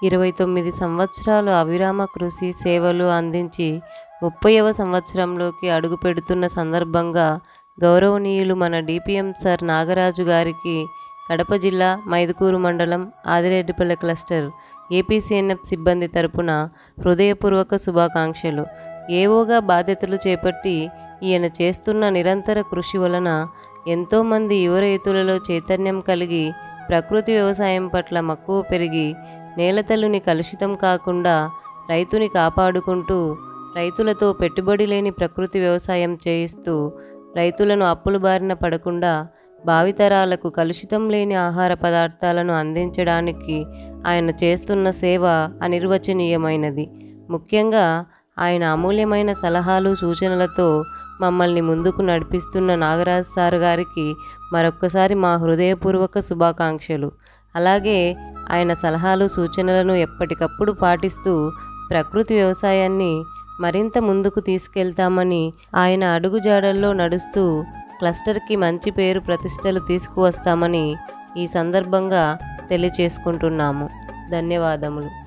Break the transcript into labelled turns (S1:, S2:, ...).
S1: ఇరవై తొమ్మిది సంవత్సరాలు అవిరామ కృషి సేవలు అందించి ముప్పైవ సంవత్సరంలోకి అడుగు పెడుతున్న సందర్భంగా గౌరవనీయులు మన డిపిఎం సార్ నాగరాజు గారికి కడప జిల్లా మైదుకూరు మండలం ఆదిరెడ్డిపల్లె క్లస్టర్ ఏపీసీఎన్ఎఫ్ సిబ్బంది తరపున హృదయపూర్వక శుభాకాంక్షలు ఏవోగా బాధ్యతలు చేపట్టి ఈయన చేస్తున్న నిరంతర కృషి వలన ఎంతోమంది యువ రైతులలో చైతన్యం కలిగి ప్రకృతి వ్యవసాయం పట్ల మక్కువ పెరిగి నేలతల్లుని కలుషితం కాకుండా రైతుని కాపాడుకుంటూ రైతులతో పెట్టుబడి లేని ప్రకృతి వ్యవసాయం చేయిస్తూ రైతులను అప్పుల బారిన పడకుండా భావితరాలకు కలుషితం లేని ఆహార పదార్థాలను అందించడానికి ఆయన చేస్తున్న సేవ అనిర్వచనీయమైనది ముఖ్యంగా ఆయన అమూల్యమైన సలహాలు సూచనలతో మమ్మల్ని ముందుకు నడిపిస్తున్న నాగరాజ్ సార్ గారికి మరొక్కసారి మా హృదయపూర్వక శుభాకాంక్షలు అలాగే ఆయన సలహాలు సూచనలను ఎప్పటికప్పుడు పాటిస్తూ ప్రకృతి వ్యవసాయాన్ని మరింత ముందుకు తీసుకెళ్తామని ఆయన అడుగుజాడల్లో నడుస్తూ క్లస్టర్కి మంచి పేరు ప్రతిష్టలు తీసుకువస్తామని ఈ సందర్భంగా తెలియచేసుకుంటున్నాము ధన్యవాదములు